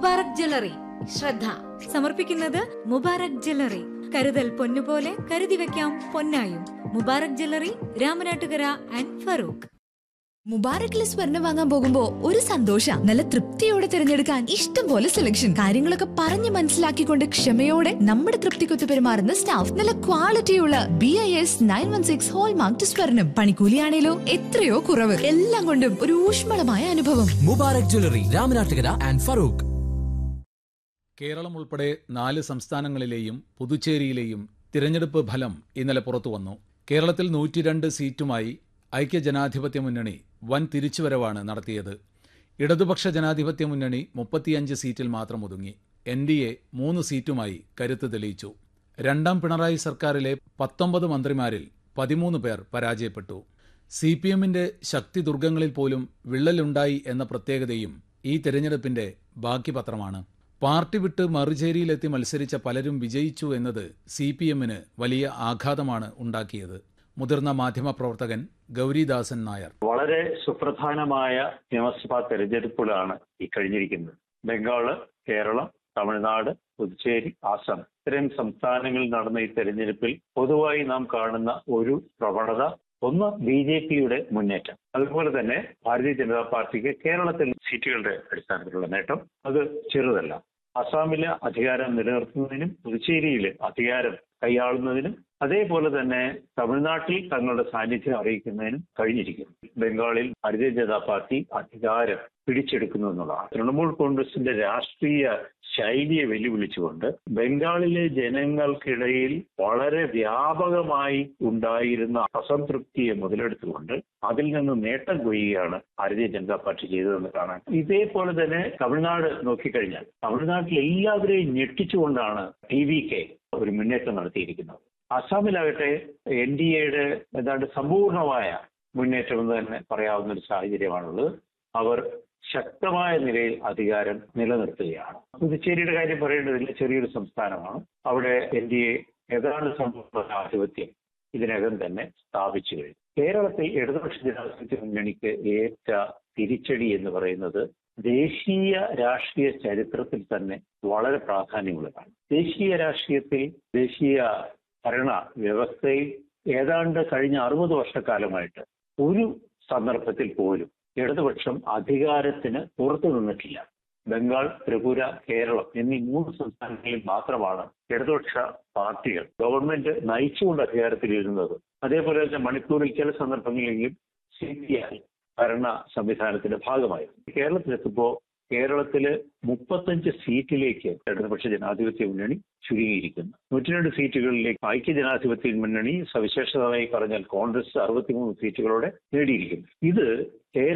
Mubarak jewellery ശ്രദ്ധ സമർപ്പിക്കുന്നത് Mubarak jewellery കരുതൽ പൊന്നുപോലെ കരുതി വെക്കാം പൊന്നായും മുബാറക് ജ്വല്ലറി രാമനാട്ടുകര ആൻഡ് ഫറൂഖ് മുബാറക്കിൽ സ്വർണം വാങ്ങാൻ പോകുമ്പോ ഒരു സന്തോഷ നല്ല തൃപ്തിയോടെ തിരഞ്ഞെടുക്കാൻ ഇഷ്ടം പോലെ സെലക്ഷൻ കാര്യങ്ങളൊക്കെ പറഞ്ഞ് മനസ്സിലാക്കിക്കൊണ്ട് ക്ഷമയോടെ നമ്മുടെ തൃപ്തിക്കൊത്ത് പെരുമാറുന്ന സ്റ്റാഫ് നല്ല ക്വാളിറ്റിയുള്ള B I S nine one six hallmark സ്വർണം പണിക്കൂലിയാണേലോ എത്രയോ കുറവ് എല്ലാം കൊണ്ടും ഒരു ഊഷ്മളമായ അനുഭവം മുബാറക് ജ്വല്ലറി രാമനാട്ടുകര ആൻഡ് ഫറൂഖ് കേരളം ഉൾപ്പെടെ നാല് സംസ്ഥാനങ്ങളിലെയും പുതുച്ചേരിയിലെയും തിരഞ്ഞെടുപ്പ് ഫലം ഇന്നലെ പുറത്തുവന്നു കേരളത്തിൽ നൂറ്റിരണ്ട് സീറ്റുമായി ഐക്യജനാധിപത്യ മുന്നണി വൻ തിരിച്ചുവരവാണ് നടത്തിയത് ഇടതുപക്ഷ ജനാധിപത്യ മുന്നണി മുപ്പത്തിയഞ്ച് സീറ്റിൽ മാത്രം ഒതുങ്ങി എൻ ഡി എ മൂന്ന് സീറ്റുമായി കരുത്ത് തെളിയിച്ചു രണ്ടാം പിണറായി സർക്കാരിലെ പത്തൊമ്പത് മന്ത്രിമാരിൽ പതിമൂന്ന് പേർ പരാജയപ്പെട്ടു സി പി എമ്മിന്റെ ശക്തി ദുർഗങ്ങളിൽ പോലും വിള്ളലുണ്ടായി എന്ന പ്രത്യേകതയും ഈ തെരഞ്ഞെടുപ്പിന്റെ ബാക്കി പത്രമാണ് പാർട്ടി വിട്ട് മറുചേരിയിലെത്തി മത്സരിച്ച പലരും വിജയിച്ചു എന്നത് സി പി എമ്മിന് വലിയ ആഘാതമാണ് ഉണ്ടാക്കിയത് മുതിർന്ന മാധ്യമപ്രവർത്തകൻ ഗൗരിദാസൻ നായർ വളരെ സുപ്രധാനമായ നിയമസഭാ തെരഞ്ഞെടുപ്പുകളാണ് ഈ കഴിഞ്ഞിരിക്കുന്നത് ബംഗാള് കേരളം തമിഴ്നാട് പുതുച്ചേരി ആസാം ഇത്തരം സംസ്ഥാനങ്ങളിൽ നടന്ന ഈ തെരഞ്ഞെടുപ്പിൽ പൊതുവായി നാം കാണുന്ന ഒരു പ്രവണത ഒന്ന് ബി ജെ പിയുടെ മുന്നേറ്റം അതുപോലെ തന്നെ ഭാരതീയ ജനതാ പാർട്ടിക്ക് കേരളത്തിൽ സീറ്റുകളുടെ അടിസ്ഥാനത്തിലുള്ള നേട്ടം അത് ചെറുതല്ല അസാമിലെ അധികാരം നിലനിർത്തുന്നതിനും പുതുച്ചേരിയിൽ അധികാരം കൈയാളുന്നതിനും അതേപോലെ തന്നെ തമിഴ്നാട്ടിൽ തങ്ങളുടെ സാന്നിധ്യം അറിയിക്കുന്നതിനും കഴിഞ്ഞിരിക്കുന്നു ബംഗാളിൽ ഭാരതീയ ജനതാ പാർട്ടി അധികാരം പിടിച്ചെടുക്കുന്നു എന്നുള്ളതാണ് തൃണമൂൽ കോൺഗ്രസിന്റെ രാഷ്ട്രീയ ശൈലിയെ വെല്ലുവിളിച്ചുകൊണ്ട് ബംഗാളിലെ ജനങ്ങൾക്കിടയിൽ വളരെ വ്യാപകമായി ഉണ്ടായിരുന്ന അസംതൃപ്തിയെ മുതലെടുത്തുകൊണ്ട് അതിൽ നിന്ന് നേട്ടം കൊയ്യുകയാണ് ഭാരതീയ ജനതാ പാർട്ടി ചെയ്തതെന്ന് കാണാൻ ഇതേപോലെ തന്നെ തമിഴ്നാട് നോക്കിക്കഴിഞ്ഞാൽ തമിഴ്നാട്ടിൽ എല്ലാവരെയും ഞെട്ടിച്ചുകൊണ്ടാണ് ടി വി കെ ഒരു മുന്നേറ്റം നടത്തിയിരിക്കുന്നത് അസാമിലാകട്ടെ എൻ ഡി എയുടെ ഏതാണ്ട് സമ്പൂർണമായ മുന്നേറ്റം എന്ന് തന്നെ പറയാവുന്ന ഒരു സാഹചര്യമാണുള്ളത് അവർ ശക്തമായ നിലയിൽ അധികാരം നിലനിർത്തുകയാണ് പുതുച്ചേരിയുടെ കാര്യം പറയേണ്ടതില്ല ചെറിയൊരു സംസ്ഥാനമാണ് അവിടെ എൻ ഡി എ ഏതാണ്ട് സമ്പൂർണ്ണ ആധിപത്യം ഇതിനകം തന്നെ സ്ഥാപിച്ചു കഴിഞ്ഞു കേരളത്തിൽ ഇടതുപക്ഷ ജനാധിപത്യ മുന്നണിക്ക് ഏറ്റ തിരിച്ചടി എന്ന് പറയുന്നത് ദേശീയ രാഷ്ട്രീയ ചരിത്രത്തിൽ തന്നെ വളരെ പ്രാധാന്യമുള്ളതാണ് ദേശീയ രാഷ്ട്രീയത്തിൽ ദേശീയ ഭരണ വ്യവസ്ഥയിൽ ഏതാണ്ട് കഴിഞ്ഞ അറുപത് വർഷക്കാലമായിട്ട് ഒരു സന്ദർഭത്തിൽ പോലും ഇടതുപക്ഷം അധികാരത്തിന് പുറത്തു നിന്നിട്ടില്ല ബംഗാൾ ത്രിപുര കേരളം എന്നീ മൂന്ന് സംസ്ഥാനങ്ങളിൽ മാത്രമാണ് ഇടതുപക്ഷ പാർട്ടികൾ ഗവൺമെന്റ് നയിച്ചുകൊണ്ട് അധികാരത്തിലിരുന്നത് അതേപോലെ തന്നെ മണിപ്പൂരിൽ ചില സന്ദർഭങ്ങളിലെങ്കിലും സി പി ഐ ഭരണ സംവിധാനത്തിന്റെ ഭാഗമായിരുന്നു കേരളത്തിലെത്തുമ്പോൾ കേരളത്തില് മുപ്പത്തഞ്ച് സീറ്റിലേക്ക് ഇടതുപക്ഷ ജനാധിപത്യ മുന്നണി ചുരുങ്ങിയിരിക്കുന്നു നൂറ്റിരണ്ട് സീറ്റുകളിലേക്ക് ഐക്യ ജനാധിപത്യ മുന്നണി സവിശേഷതയായി പറഞ്ഞാൽ കോൺഗ്രസ് അറുപത്തിമൂന്ന് സീറ്റുകളോടെ നേടിയിരിക്കുന്നു ഇത് കേരള